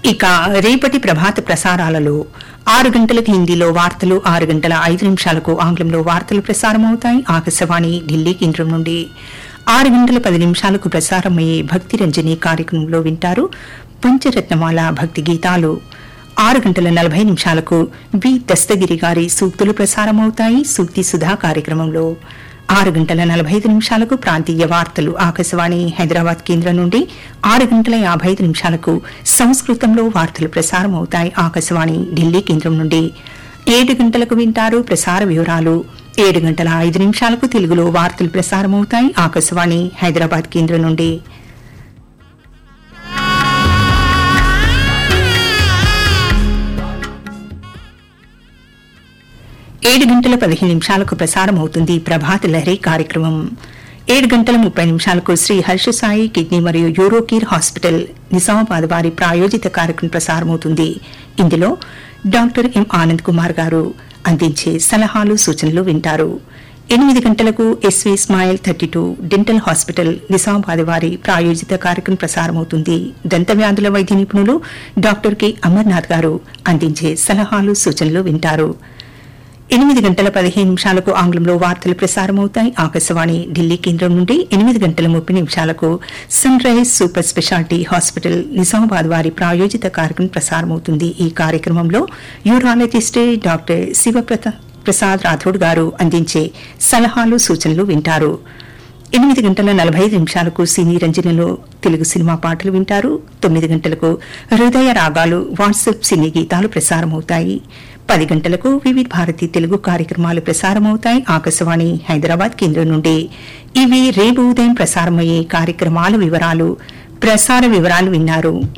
ఇక రేపటి ప్రభాత ప్రసారాలలో ఆరు గంటలకు హిందీలో వార్తలు ఆరు గంటల ఐదు నిమిషాలకు ఆంగ్లంలో వార్తలు ప్రసారమవుతాయి ఆకాశవాణి ఢిల్లీ కేంద్రం నుండి ఆరు గంటల పది నిమిషాలకు ప్రసారమయ్యే భక్తి రంజని కార్యక్రమంలో వింటారు పంచరత్నమాల భక్తి గీతాలు ఆరు గంటల నలభై నిమిషాలకు బి దస్తగిరి గారి సూక్తులు ప్రసారమవుతాయి సూక్తి సుధా కార్యక్రమంలో ఆరు గంటల నలభై ఐదు నిమిషాలకు ప్రాంతీయ వార్తలు ఆకాశవాణి హైదరాబాద్ కేంద్రం నుండి ఆరు గంటల యాభై ఐదు నిమిషాలకు సంస్కృతంలో వార్తలు ప్రసారమవుతాయి ఆకాశవాణి ఢిల్లీ కేంద్రం నుండి ఏడు గంటలకు వింటారు ప్రసార వివరాలు ఏడు గంటల ఐదు నిమిషాలకు తెలుగులో వార్తలు ప్రసారమవుతాయి ఆకాశవాణి హైదరాబాద్ కేంద్రం నుండి ఏడు గంటల పదిహేను నిమిషాలకు ప్రసారం అవుతుంది ప్రభాత లహరి కార్యక్రమం ఏడు గంటల ముప్పై నిమిషాలకు శ్రీ హర్ష సాయి కిడ్నీ మరియు యూరోకీర్ హాస్పిటల్ నిజామాబాద్ వారి ప్రాయోజిత కార్యక్రమం ప్రసారమవుతుంది ఇందులో డాక్టర్ ఎం ఆనంద్ కుమార్ గారు అందించే సలహాలు సూచనలు వింటారు ఎనిమిది గంటలకు SV smile thirty two dental hospital Nizamabad వారి ప్రాయోజిత కార్యక్రమం ప్రసారమవుతుంది దంత వ్యాధుల వైద్య నిపుణులు డాక్టర్ కె అమర్నాథ్ గారు అందించే సలహాలు సూచనలు వింటారు ఎనిమిది గంటల పదిహేను నిమిషాలకు ఆంగ్లంలో వార్తలు ప్రసారమవుతాయి ఆకాశవాణి ఢిల్లీ కేంద్రం నుండి ఎనిమిది గంటల ముప్పై నిమిషాలకు sunrise super speciality hospital Nizamabad వారి ప్రాయోజిత కార్యక్రమం ప్రసారమవుతుంది ఈ కార్యక్రమంలో యూరాలజిస్ట్ డాక్టర్ శివప్రత ప్రసాద్ రాథోడ్ గారు అందించే సలహాలు సూచనలు వింటారు ఎనిమిది గంటల నలభై ఐదు నిమిషాలకు సినీ రంజనలో తెలుగు సినిమా పాటలు వింటారు తొమ్మిది గంటలకు హృదయ రాగాలు వాట్సాప్ సినీ గీతాలు ప్రసారమవుతాయి పది గంటలకు వివిధ భారతి తెలుగు కార్యక్రమాలు ప్రసారమవుతాయి ఆకాశవాణి హైదరాబాద్ కేంద్రం నుండి ఇవి రేపు ఉదయం ప్రసారమయ్యే కార్యక్రమాల వివరాలు ప్రసార వివరాలు విన్నారు